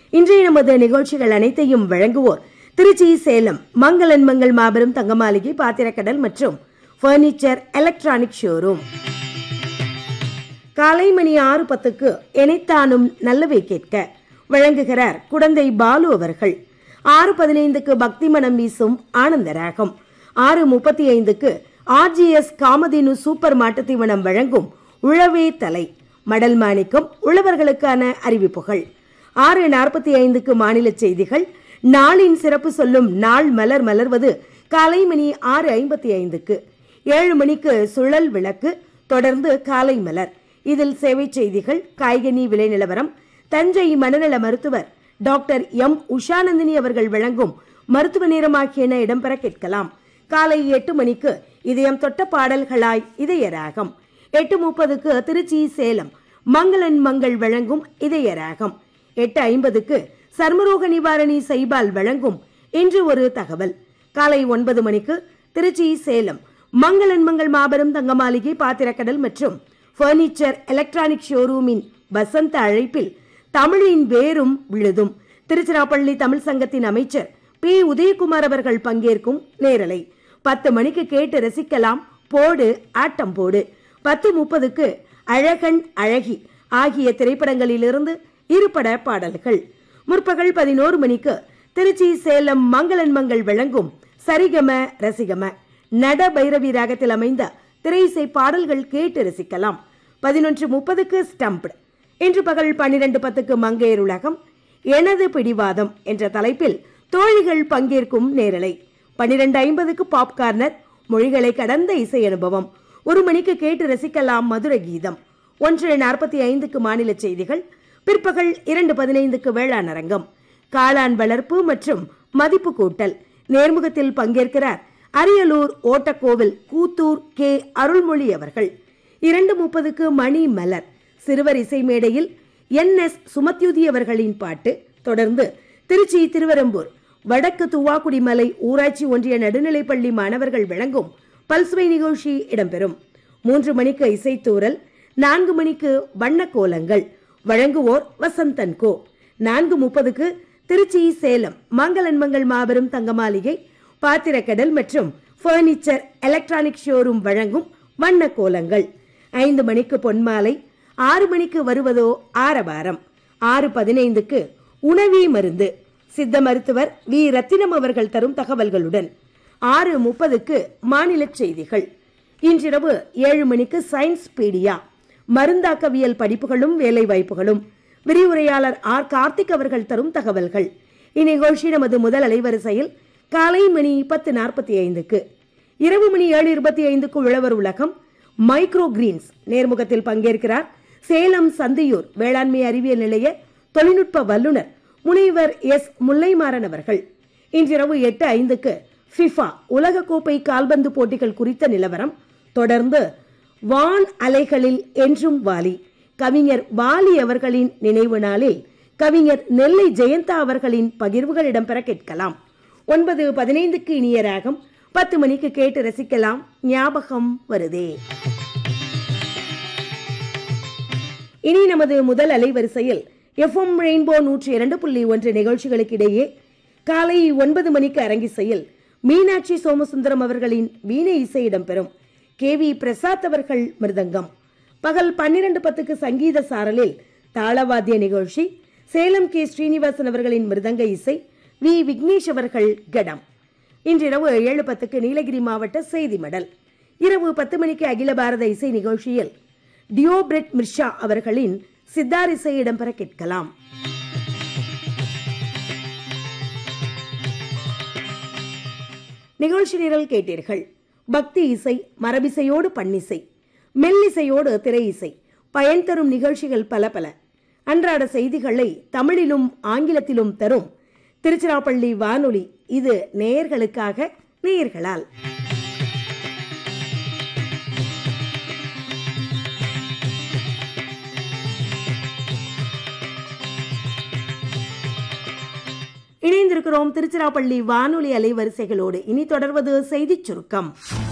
இன்றைய நமது நிகழ்ச்சிகள் அனைத்தையும் வழங்குவோர் திருச்சி சேலம் மங்களன் மங்கள் மாபெரும் தங்கமாளிகை பாத்திரக்கடல் மற்றும் பர்னிச்சர் எலக்ட்ரானிக் ஷோரூம் காலை மணி ஆறு பத்துக்கு எனைத்தானும் நல்லவை கேட்க வழங்குகிறார் குடந்தை பாலு அவர்கள் ஆறு பதினைந்துக்கு பக்தி மனம் வீசும் ஆனந்த ராகம் ஆறு முப்பத்தி ஐந்துக்கு ஆர்ஜிஎஸ் காமதேனு சூப்பர் மாட்டுத்தீவனம் வழங்கும் உழவே தலை மடல் மாணிக்கம் உழவர்களுக்கான அறிவிப்புகள் ஆறு நாற்பத்தி ஐந்துக்கு மாநில செய்திகள் நாளின் சிறப்பு சொல்லும் நாள் மலர் மலர்வது காலை மணி ஆறு ஐம்பத்தி ஐந்துக்கு ஏழு மணிக்கு சுழல் விளக்கு தொடர்ந்து காலை மலர் இதில் சேவை செய்திகள் காய்கனி விலை நிலவரம் தஞ்சை மனநல மருத்துவர் டாக்டர் எம் உஷானந்தினி அவர்கள் வழங்கும் மருத்துவ நேரம் ஆகியன இடம்பெற கேட்கலாம் காலை எட்டு மணிக்கு இதயம் தொட்ட பாடல்களாய் இதய ராகம் எட்டு முப்பதுக்கு திருச்சி சேலம் மங்களன் மங்கள் வழங்கும் இதய ராகம் எட்டு ஐம்பதுக்கு சர்மரோக நிவாரணி சைபால் வழங்கும் இன்று ஒரு தகவல் காலை ஒன்பது மணிக்கு திருச்சி சேலம் மங்களன் மங்கள் மாபெரும் தங்கமாளிகை பாத்திரக்கடல் மற்றும் பர்னிச்சர் எலக்ட்ரானிக் ஷோரூமின் வசந்த அழைப்பில் தமிழின் வேரும் விழுதும் திருச்சிராப்பள்ளி தமிழ் சங்கத்தின் அமைச்சர் பி உதயகுமார் அவர்கள் பங்கேற்கும் நேரலை பத்து மணிக்கு கேட்டு ரசிக்கலாம் போடு ஆட்டம் போடு பத்து முப்பதுக்கு அழகன் அழகி ஆகிய திரைப்படங்களிலிருந்து இருபட பாடல்கள் முற்பகல் பதினோரு மணிக்கு திருச்சி சேலம் மங்களன் மங்கள் வழங்கும் சரிகம ரசிகம நட பைரவி ராகத்தில் அமைந்த திரையிசை பாடல்கள் கேட்டு ரசிக்கலாம் பதினொன்று முப்பதுக்கு ஸ்டம்ப்டு இன்று பகல் பன்னிரண்டு பத்துக்கு மங்கையர் உலகம் எனது பிடிவாதம் என்ற தலைப்பில் தோழிகள் பங்கேற்கும் நேரலை பன்னிரண்டு ஐம்பதுக்கு பாப்கார்னர் மொழிகளை கடந்த இசை அனுபவம் ஒரு மணிக்கு கேட்டு ரசிக்கலாம் மதுர கீதம் ஒன்று நாற்பத்தி ஐந்துக்கு மாநில செய்திகள் பிற்பகல் இரண்டு பதினைந்துக்கு வேளாண் அரங்கம் காளான் வளர்ப்பு மற்றும் மதிப்பு கூட்டல் நேர்முகத்தில் பங்கேற்கிறார் அரியலூர் ஓட்டக்கோவில் கூத்தூர் கே அருள்மொழி அவர்கள் இரண்டு முப்பதுக்கு மணி மலர் சிறுவர் இசை மேடையில் என் எஸ் சுமத்யுதி அவர்களின் பாட்டு தொடர்ந்து திருச்சி திருவரம்பூர் வடக்கு துவாக்குடி மலை ஊராட்சி ஒன்றிய நடுநிலைப்பள்ளி மாணவர்கள் வழங்கும் பல்சுவை நிகழ்ச்சி இடம்பெறும் மூன்று மணிக்கு இசைத்தூரல் நான்கு மணிக்கு வண்ண கோலங்கள் வழங்குவோர் வசந்தன் கோ நான்கு முப்பதுக்கு திருச்சி சேலம் மங்களன் மங்கள் மாபெரும் தங்கமாளிகை பாத்திரக்கடல் மற்றும் பர்னிச்சர் எலக்ட்ரானிக் ஷோரூம் வழங்கும் வண்ண கோலங்கள் ஐந்து மணிக்கு பொன்மாலை ஆறு மணிக்கு வருவதோ ஆரவாரம் ஆறு பதினைந்துக்கு உணவி மருந்து சித்த மருத்துவர் வி ரத்தினம் அவர்கள் தரும் தகவல்களுடன் ஆறு முப்பதுக்கு மாநில செய்திகள் இன்றிரவு ஏழு மணிக்கு சயின்ஸ் பீடியா மருந்தாக்கவியல் படிப்புகளும் வேலை வாய்ப்புகளும் விரிவுரையாளர் ஆர் கார்த்திக் அவர்கள் தரும் தகவல்கள் இந்நிகழ்ச்சி நமது முதல் அலைவரிசையில் காலை மணி பத்து நாற்பத்தி ஐந்துக்கு இரவு மணி ஏழு இருபத்தி ஐந்துக்கு உழவர் உலகம் மைக்ரோ கிரீன்ஸ் நேர்முகத்தில் பங்கேற்கிறார் சேலம் சந்தியூர் வேளாண்மை அறிவியல் நிலைய தொழில்நுட்ப வல்லுநர் முனைவர் எஸ் முல்லைமாறன் அவர்கள் இன்றிரவு எட்டு ஐந்துக்கு ஃபிஃபா உலகக்கோப்பை கால்பந்து போட்டிகள் குறித்த நிலவரம் தொடர்ந்து வான் அலைகளில் என்றும் வாலி கவிஞர் வாலி அவர்களின் நினைவு நாளில் கவிஞர் நெல்லை ஜெயந்தா அவர்களின் பகிர்வுகள் இடம்பெற கேட்கலாம் ஒன்பது பதினைந்துக்கு இனிய ராகம் பத்து மணிக்கு கேட்டு ரசிக்கலாம் ஞாபகம் வருதே இனி நமது முதல் அலைவரிசையில் எஃப்எம் ரெயின்போ நூற்றி இரண்டு புள்ளி ஒன்று நிகழ்ச்சிகளுக்கு இடையே காலை ஒன்பது மணிக்கு அரங்கிசையில் மீனாட்சி சோமசுந்தரம் அவர்களின் வீணை இசை இடம்பெறும் கே வி பிரசாத் அவர்கள் மிருதங்கம் பகல் பன்னிரண்டு பத்துக்கு சங்கீத சாரலில் தாளவாத்திய நிகழ்ச்சி சேலம் கே ஸ்ரீனிவாசன் அவர்களின் மிருதங்க இசை வி விக்னேஷ் அவர்கள் கடம் இன்றிரவு ஏழு பத்துக்கு நீலகிரி மாவட்ட செய்தி மடல் இரவு பத்து மணிக்கு அகில பாரத இசை நிகழ்ச்சியில் டியோபிரெட் மிர்ஷா அவர்களின் சித்தார் இசை இடம்பெற கேட்கலாம் நிகழ்ச்சி நிரல் கேட்டீர்கள் பக்தி இசை மரபிசையோடு பண்ணிசை மெல்லிசையோடு திரை இசை பயன் தரும் நிகழ்ச்சிகள் பல பல அன்றாட செய்திகளை தமிழிலும் ஆங்கிலத்திலும் தரும் திருச்சிராப்பள்ளி வானொலி இது நேயர்களுக்காக நேயர்களால் இணைந்திருக்கிறோம் திருச்சிராப்பள்ளி வானொலி அலைவரிசைகளோடு இனி தொடர்வது செய்திச் சுருக்கம்